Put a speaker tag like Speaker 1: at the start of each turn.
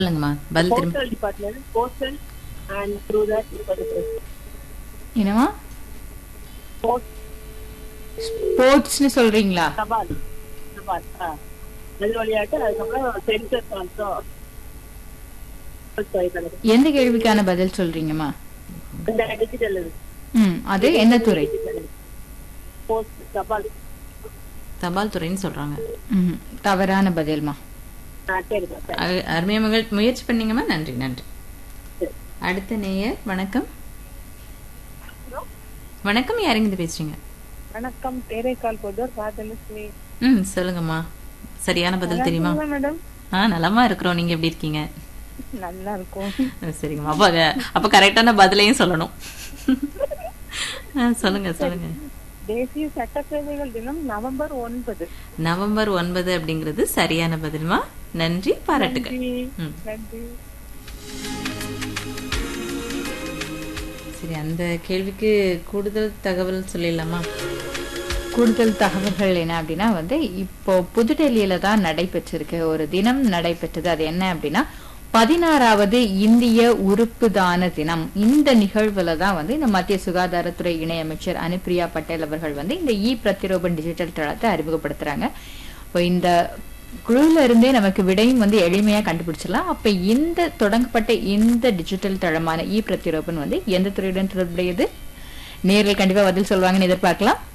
Speaker 1: சொல்லுங்கம்மா பதில் திரும்ப
Speaker 2: postal department, postal, and through that you got the press.
Speaker 3: என்னமா
Speaker 2: Post,
Speaker 3: ஸ்போர்ட்ஸ்னு சொல்றீங்களா
Speaker 2: தபால் தபால் ஆ அது வழியாட்டு அதுக்கப்புறம் சென்சர் ஆல்சோ
Speaker 3: எந்த கேள்விக்கான பதில் சொல்றீங்கம்மா
Speaker 2: இந்த டிஜிட்டல்
Speaker 3: ம் அது என்ன துறை
Speaker 2: போஸ்ட் தபால்
Speaker 1: தபால் துறைன்னு சொல்றாங்க
Speaker 3: ம் தவறான பதில்மா
Speaker 2: ஆ சரிம்மா சரி
Speaker 1: அ- அருமையா மகள் முயற்சி பண்ணீங்கம்மா நன்றி நன்றி அடுத்த நேயர் வணக்கம் வணக்கம் யாருங்க இது பேசுறீங்க
Speaker 4: வணக்கம் தேரைக்கால் புதூர் ராஜலட்சுமி
Speaker 1: ம் சொல்லுங்கம்மா சரியான பதில் தெரியுமா
Speaker 4: மேடம்
Speaker 1: ஆ நலமா இருக்கிறோம் நீங்க எப்படி இருக்கீங்க
Speaker 4: நல்லா இருக்கும்
Speaker 1: ஆ, சரிங்கம்மா அப்ப அத- அப்ப கரெக்டான பதிலையும் சொல்லணும் ஆ, சொல்லுங்க சொல்லுங்க
Speaker 4: தேசிய சட்டப்பேரவைகள் தினம் நவம்பர் ஒன்பது
Speaker 1: நவம்பர் ஒன்பது அப்படிங்கிறது சரியான பதில்மா நன்றி பாராட்டுகள்
Speaker 4: நன்றி
Speaker 1: ம்.
Speaker 4: நன்றி
Speaker 1: சரி அந்த கேள்விக்கு கூடுதல் தகவல் சொல்லிடலாமா
Speaker 3: கூடுதல் தகவல்கள் என்ன அப்படின்னா வந்து இப்போ புதுடெல்லியில தான் நடைபெற்றிருக்கு ஒரு தினம் நடைபெற்றது அது என்ன அப்படின்னா பதினாறாவது இந்திய உறுப்பு தான தினம் இந்த நிகழ்வுல தான் வந்து இந்த மத்திய சுகாதாரத்துறை இணையமைச்சர் அனுப்பிரியா பட்டேல் அவர்கள் வந்து இந்த இ பிரதிரோபன் டிஜிட்டல் தளத்தை அறிமுகப்படுத்துறாங்க இப்போ இந்த குழுல இருந்தே நமக்கு விடையும் வந்து எளிமையா கண்டுபிடிச்சிடலாம் அப்ப இந்த தொடங்கப்பட்ட இந்த டிஜிட்டல் தளமான இ பிரதிரோபன் வந்து எந்த துறையுடன் தொடர்புடையது நேரில் கண்டிப்பா பதில் சொல்வாங்கன்னு எதிர்பார்க்கலாம்